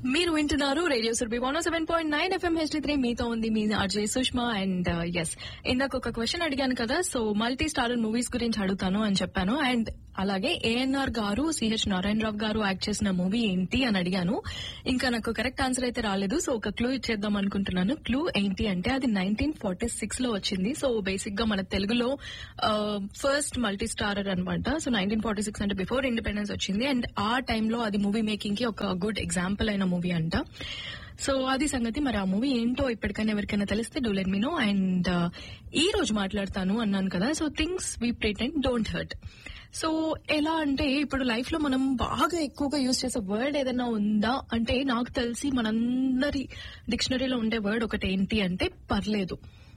మీరు వింటున్నారు radio Surabhi one seven point nine FM HD three మీతో ఉంది మీ ఆర్జే సుష్మా అండ్ ఎస్ ఇందాక ఒక క్వశ్చన్ అడిగాను కదా సో మల్టీ స్టారర్ మూవీస్ గురించి అడుగుతాను అని చెప్పాను అండ్ అలాగే ఏఎన్ఆర్ గారు సిహెచ్ నారాయణరావు గారు యాక్ట్ చేసిన మూవీ ఏంటి అని అడిగాను ఇంకా నాకు కరెక్ట్ ఆన్సర్ అయితే రాలేదు సో ఒక క్లూ ఇచ్చేద్దాం అనుకుంటున్నాను క్లూ ఏంటి అంటే అది నైన్టీన్ ఫార్టీ సిక్స్ లో వచ్చింది సో బేసిక్ గా మన తెలుగులో ఫస్ట్ మల్టీ స్టారర్ అనమాట సో నైన్టీన్ ఫార్టీ సిక్స్ అంటే బిఫోర్ ఇండిపెండెన్స్ వచ్చింది అండ్ ఆ టైంలో అది మూవీ మేకింగ్ కి ఒక గుడ్ ఎగ్జాంపుల్ అయిన మూవీ అంట సో అది సంగతి మరి ఆ మూవీ ఏంటో ఇప్పటికైనా ఎవరికైనా తెలిస్తే do let me know and ఈ రోజు మాట్లాడతాను అన్నాను కదా so things we pretend don't hurt so ఎలా అంటే ఇప్పుడు లైఫ్ లో మనం బాగా ఎక్కువగా యూజ్ చేసే వర్డ్ ఏదైనా ఉందా అంటే నాకు తెలిసి మనందరి డిక్షనరీలో ఉండే వర్డ్ ఒకటి ఏంటి అంటే పర్లేదు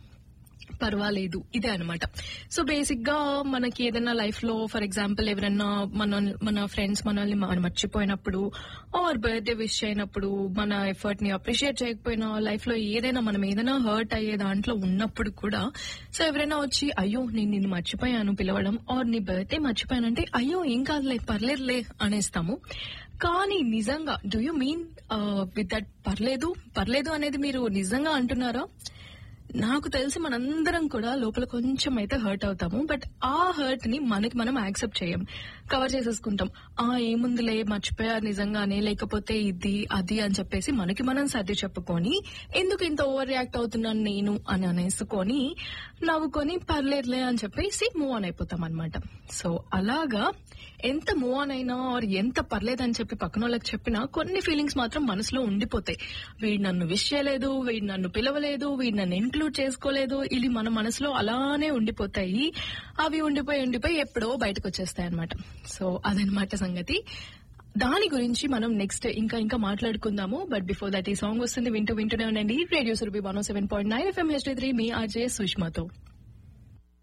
పర్వాలేదు ఇదే అనమాట సో బేసిక్ గా మనకి ఏదైనా లైఫ్ లో ఫర్ ఎగ్జాంపుల్ ఎవరైనా మన మన ఫ్రెండ్స్ మనల్ని మన మర్చిపోయినప్పుడు ఆర్ బర్త్డే విష్ అయినప్పుడు మన ఎఫర్ట్ ని అప్రిషియేట్ చేయకపోయినా లైఫ్ లో ఏదైనా మనం ఏదైనా హర్ట్ అయ్యే దాంట్లో ఉన్నప్పుడు కూడా సో ఎవరైనా వచ్చి అయ్యో నేను నిన్ను మర్చిపోయాను పిలవడం ఆర్ నీ బర్త్డే మర్చిపోయానంటే అయ్యో ఏం కాదులే పర్లేదులే అనేస్తాము కానీ నిజంగా do you mean with that పర్లేదు పర్లేదు అనేది మీరు నిజంగా అంటున్నారా నాకు తెలిసి మనందరం కూడా లోపల కొంచెం అయితే హర్ట్ అవుతాము బట్ ఆ హర్ట్ ని మనకి మనం యాక్సెప్ట్ చేయం కవర్ చేసేసుకుంటాం ఆ ఏముందిలే మర్చిపోయా నిజంగానే లేకపోతే ఇది అది అని చెప్పేసి మనకి మనం సర్ది చెప్పుకొని ఎందుకు ఇంత ఓవర్ రియాక్ట్ అవుతున్నాను నేను అని అనేసుకొని నవ్వుకొని పర్లేదులే అని చెప్పేసి మూవ్ ఆన్ అయిపోతాం అనమాట సో అలాగా ఎంత మూవ్ ఆన్ అయినా ఆర్ ఎంత పర్లేదని చెప్పి పక్కన వాళ్ళకి చెప్పినా కొన్ని ఫీలింగ్స్ మాత్రం మనసులో ఉండిపోతాయి వీడు నన్ను విష్ చేయలేదు వీడు నన్ను పిలవలేదు వీడు నన్ను ఇంక్లూడ్ చేసుకోలేదు ఇది మన మనసులో అలానే ఉండిపోతాయి అవి ఉండిపోయి ఉండిపోయి ఎప్పుడో బయటకు వచ్చేస్తాయి అనమాట సో అదనమాట సంగతి దాని గురించి మనం నెక్స్ట్ ఇంకా ఇంకా మాట్లాడుకుందాము బట్ బిఫోర్ దట్ ఈ సాంగ్ వస్తుంది వింటూ వింటూనే ఉండండి radio Surabhi one seven point nine FM H three మీ ఆర్జే సుష్మాతో